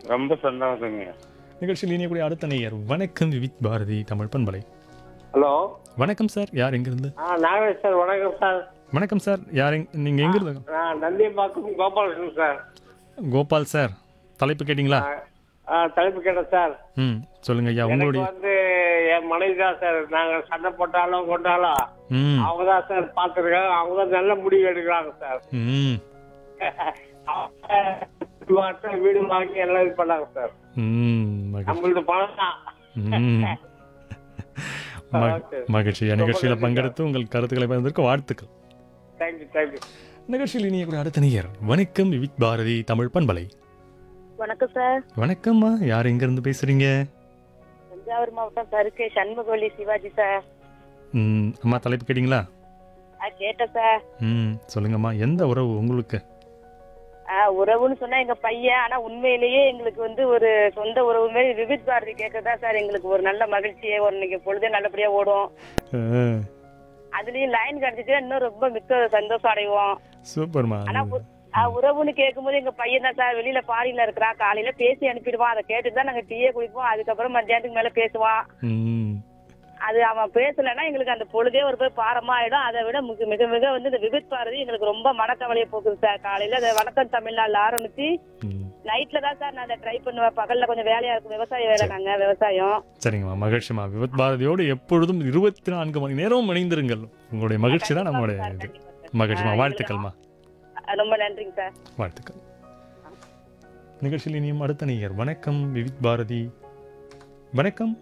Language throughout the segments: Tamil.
ரொம்ப சந்தோஷங்க நிகழ்ச்சியில் இனியக்கூடிய அடுத்த நேயர் வணக்கம் விவித் பாரதி தமிழ் பண்பலை ஹலோ வணக்கம் சார் யார் எங்கிருந்து ஆ நாகராஜ் சார் வணக்கம் சார் வணக்கம் சார் யார் எங் நீங்கள் எங்கிருந்து நான் நந்தியம்பாக்கம் கோபாலகிருஷ்ணன் சார் கோபால் சார் தலைப்பு கேட்டிங்களா ஆ தலைப்பு கேட்டேன் சார் ம் சொல்லுங்க ஐயா எனக்கு உங்களுடைய வந்து என் மனைவி தான் சார் நாங்கள் சண்டை போட்டாலும் கொண்டாலும் ம் அவங்க தான் சார் பார்த்துருக்காங்க அவங்க தான் நல்ல முடிவு எடுக்கிறாங்க சார் ம் அவங்க மாட்டம் வீடு வாங்கி எல்லாம் இது பண்ணாங்க சார் ம் மகிழ்ச்சி நம்மளது பணம் தான் ம் மக- மகிழ்ச்சி நிகழ்ச்சியில் பங்கெடுத்து உங்கள் கருத்துக்களை பகிர்ந்ததற்கு வாழ்த்துக்கள் தேங்க்யூ தேங்க்யூ நிகழ்ச்சியில் இனியக்கூடிய அடுத்த நேயர் வணக்கம் விவித் பாரதி தமிழ் பண்பலை வணக்கம் சார் வணக்கம்மா யார் எங்கிருந்து பேசுறீங்க தஞ்சாவூர் மாவட்டம் சருக்கை சண்முகவல்லி சிவாஜி சார் ம் அம்மா தலைப்பு கேட்டிங்களா ஆ கேட்டேன் சார் ம் சொல்லுங்கம்மா எந்த உறவு உங்களுக்கு ஆ உறவுன்னு சொன்னா எங்க பையன் ஆனா உண்மையிலேயே எங்களுக்கு வந்து ஒரு சொந்த உறவு மாதிரி விவித் பாரதி கேட்கறதா சார் எங்களுக்கு ஒரு நல்ல மகிழ்ச்சியே ஒரு இன்னைக்கு பொழுதே நல்லபடியா ஓடும் ஆ, அதுலயும் லைன் கிடைச்சிட்டு இன்னும் ரொம்ப மிக்க சந்தோஷம் அடைவோம் சூப்பர்மா ஆனா உ- ஆ, உறவுன்னு கேட்கும்போது எங்க பையன் தான் சார் வெளியில பாரியில இருக்கிறான் காலையில பேசி அனுப்பிடுவான் அதை கேட்டுட்டு தான் நாங்க டீயே குடிப்போம் அதுக்கப்புறம் மத்தியானத்துக்கு மேல பேசுவான் ம் அது அவன் பேசலைன்னா எங்களுக்கு அந்த பொழுதே ஒரு போய் பாரமா ஆயிடும் அதை விட மிக மிக மிக வந்து இந்த விவித் பாரதி எங்களுக்கு ரொம்ப மனக்கவலையை போக்குது சார் காலையில அந்த வணக்கம் தமிழ்நாடுல ஆரம்பிச்சு ம் நைட்ல தான் சார் நான் அதை ட்ரை பண்ணுவேன் பகல்ல கொஞ்சம் வேலையா இருக்கும் விவசாய வேலை நாங்க விவசாயம் சரிங்கம்மா மகிழ்ச்சிமா விவத் பாரதியோடு எப்பொழுதும் இருபத்தி நான்கு மணி நேரமும் இணைந்திருங்கள் உங்களுடைய மகிழ்ச்சி தான் நம்மளுடைய சார், இது கண்டிப்பா சார். மகிழ்ச்சிமா ஆ, வாழ்த்துக்கள்மா எங்களுக்கு ரொம்ப நன்றிங்க சார் வாழ்த்துக்கள் நிகழ்ச்சியில் இனியும் அடுத்த நேயர் வணக்கம் விவித் பாரதி வணக்கம்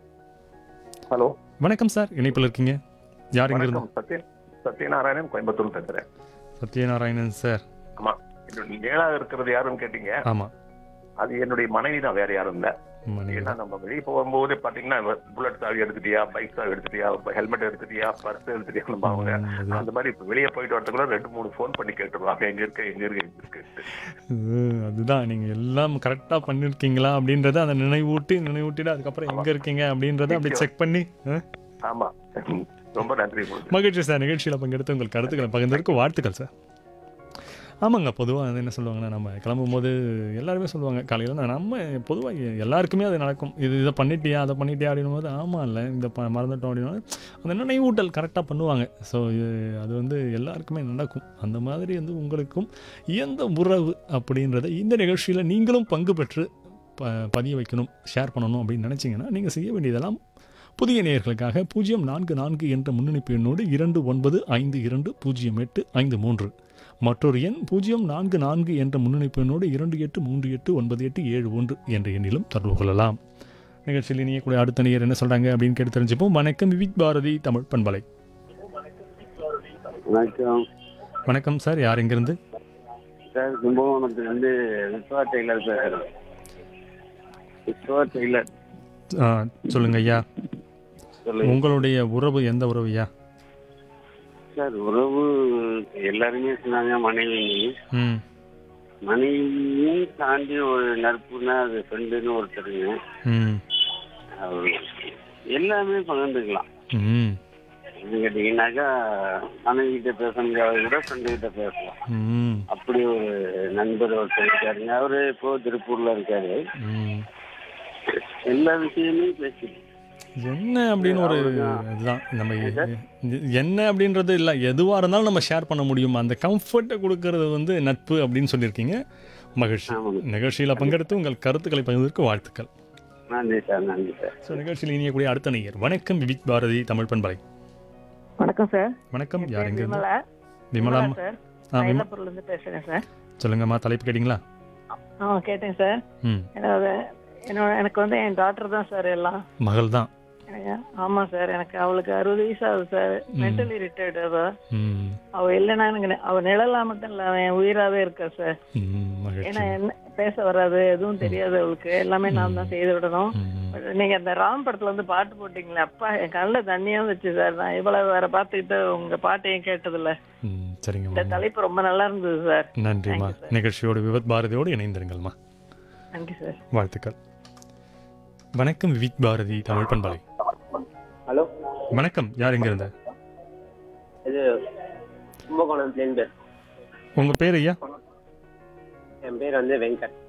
ஹலோ வணக்கம் சார் இணைப்பில் இருக்கீங்க யார் எங்க இருந்து வணக்கம் சத்ய சத்யநாராயணன் கோயம்புத்தூர் பேசுறேன் சத்யநாராயணன் சார் ஆமா என்னோட ஏழாவது இருக்கிறது யாருன்னு கேட்டீங்க ஆமா அது என்னுடைய மனைவி தான் வேற யாரும் இல்ல மணி ஏன்னா நம்ம வெளியே போகும்போது பாத்தீங்கன்னா புல்லட் சாவி எடுத்துட்டியா பைக் சாவி எடுத்துட்டியா ஹெல்மெட் எடுத்துட்டியா பர்ஸ் எடுத்துட்டியா அவங்க ம், அதுதான். அந்த மாதிரி இப்ப வெளியே போயிட்டு வரதுக்குள்ள ரெண்டு மூணு ஃபோன் பண்ணி கேட்டுருவாங்க எங்க இருக்க எங்க இருக்க எங்க இருக்கு ம், அதுதான் நீங்க எல்லாம் கரெக்டா பண்ணிருக்கீங்களா அப்படின்றத அந்த நினைவூட்டி நினைவூட்டிட்டு அதுக்கப்புறம் எங்க இருக்கீங்க அப்படின்றத அப்படி செக் பண்ணி ஆ? ஆமா ரொம்ப நன்றி உங்களுக்கு மகிழ்ச்சி சார் நிகழ்ச்சியில் பங்கெடுத்து உங்கள் கருத்துக்களை பகிர்ந்ததற்கு வாழ்த்துக்கள் சார் ஆமாங்க பொதுவாக அது என்ன சொல்லுவாங்கன்னா நம்ம கிளம்பும் போது எல்லாருமே சொல்லுவாங்க காலையில் நம்ம பொதுவாக எல்லாருக்குமே அது நடக்கும் இது இதை பண்ணிட்டியா அதை பண்ணிட்டியா அப்படின்னும் போது ஆமாம் இல்லை இந்த ப மறந்துட்டோம் அப்படின்னா அந்த நினைவூட்டல் கரெக்டாக பண்ணுவாங்க ஸோ அது வந்து எல்லாருக்குமே நடக்கும் அந்த மாதிரி வந்து உங்களுக்கும் எந்த உறவு அப்படின்றத இந்த நிகழ்ச்சியில் நீங்களும் பங்கு பெற்று ப பதிய வைக்கணும் ஷேர் பண்ணணும் அப்படின்னு நினச்சிங்கன்னா நீங்கள் செய்ய வேண்டியதெல்லாம் புதிய நேயர்களுக்காக பூஜ்ஜியம் நான்கு நான்கு என்ற முன்னணிப்பு எண்ணோடு இரண்டு ஒன்பது ஐந்து இரண்டு பூஜ்ஜியம் எட்டு ஐந்து மூன்று மற்றொரு எண் பூஜ்ஜியம் நான்கு நான்கு என்ற முன்னணிப்பு எண்ணோடு இரண்டு எட்டு மூன்று எட்டு ஒன்பது எட்டு ஏழு ஒன்று என்ற எண்ணிலும் தொடர்பு கொள்ளலாம் நிகழ்ச்சியில் இனியக்கூடிய அடுத்த நேயர் என்ன சொல்கிறாங்க அப்படின்னு கேட்டு தெரிஞ்சுப்போம் வணக்கம் விவிக் பாரதி தமிழ் பண்பலை வணக்கம் வணக்கம் சார் யார் எங்கிருந்து சார் கும்பகோணத்துலேருந்து விஸ்வா டெய்லர் பேசுகிறேன் விஸ்வா டெய்லர் ஆ, சொல்லுங்க ஐயா சொல்லுங்க உங்களுடைய உறவு எந்த உறவு ஐயா சார் உறவு எல்லாருமே சொன்னாங்க மனைவி ம் மனைவியும் தாண்டி ஒரு நட்புனா அது ஃப்ரெண்டுன்னு ஒருத்தருங்க ம் அவர் எல்லாமே பகிர்ந்துக்கலாம் ம் என்ன கேட்டீங்கன்னாக்கா மனைவி கிட்ட பேச முடியாத கூட ஃப்ரெண்டு கிட்ட பேசலாம் ம் அப்படி ஒரு நண்பர் ஒருத்தர் இருக்காருங்க அவரு இப்போ திருப்பூர்ல இருக்காரு ம் எல்லா விஷயமே பேசிட்டு என்ன அப்படின்னு ஒரு இதுதான் நம்ம எ- என்ன அப்படின்றது இல்லை எதுவாக இருந்தாலும் நம்ம ஷேர் பண்ண முடியும் அந்த கம்ஃபர்ட்டை கொடுக்கறது வந்து நட்பு அப்படின்னு சொல்லியிருக்கீங்க மகிழ்ச்சி ஆமாங்க. நிகழ்ச்சியில் பங்கெடுத்து உங்கள் கருத்துக்களை பகிர்ந்ததற்கு வாழ்த்துக்கள் நன்றி சார் நன்றி சார் ஸோ நிகழ்ச்சியில் இனியக்கூடிய அடுத்த நேயர் வணக்கம் விவிக் பாரதி தமிழ் பண்பலை வணக்கம் சார் வணக்கம் யார் எங்க இருந்து? விமலா விமலா விமலா சார் ஆ விம மயிலாப்பூர்ல இருந்து பேசுறேன் சார் சொல்லுங்கம்மா தலைப்பு கேட்டிங்களா ஆ கேட்டேன் சார் ம் என்னோட என்னோட எனக்கு வந்து என் டாக்டர் தான் சார் எல்லாம் மகள் தான் எனக்கு ஆமா சார் எனக்கு அவளுக்கு அறுபது வயசு ஆகுது சார் மென்டலி ரிட்டையர்டு அவ ம் அவ இல்லைன்னா எனக்கு நெ- அவ நிழலா மட்டும் இல்ல அவன் என் உயிராவே இருக்கா சார் ம் மகிழ்ச்சி ஏன்னா என்ன பேச வராது எதுவும் தெரியாது அவளுக்கு எல்லாமே நான் தான் செய்து விடணும் ம் நீங்க அந்த ராம் படத்துல வந்து பாட்டு போட்டீங்களே அப்பா என் கண்ணில் தண்ணியா வச்சு சார் நான் இவ்வளவு வேற பார்த்துக்கிட்டு உங்க பாட்டையும் கேட்டதில்ல ம் இந்த சரிங்கம்மா தலைப்பு ரொம்ப நல்லா இருந்தது சார் நன்றிம்மா Thank you, sir. நிகழ்ச்சியோடு விவத் பாரதியோடு இணைந்திருங்கள்மா நன்றி சார் வாழ்த்துக்கள் வணக்கம் விவிக் பாரதி தமிழ் பண்பலை ஹலோ வணக்கம் யார் எங்க இருந்து இது கும்பகோணத்துலேருந்து உங்க பேர் ஐயா என் பேர் வந்து வெங்கட்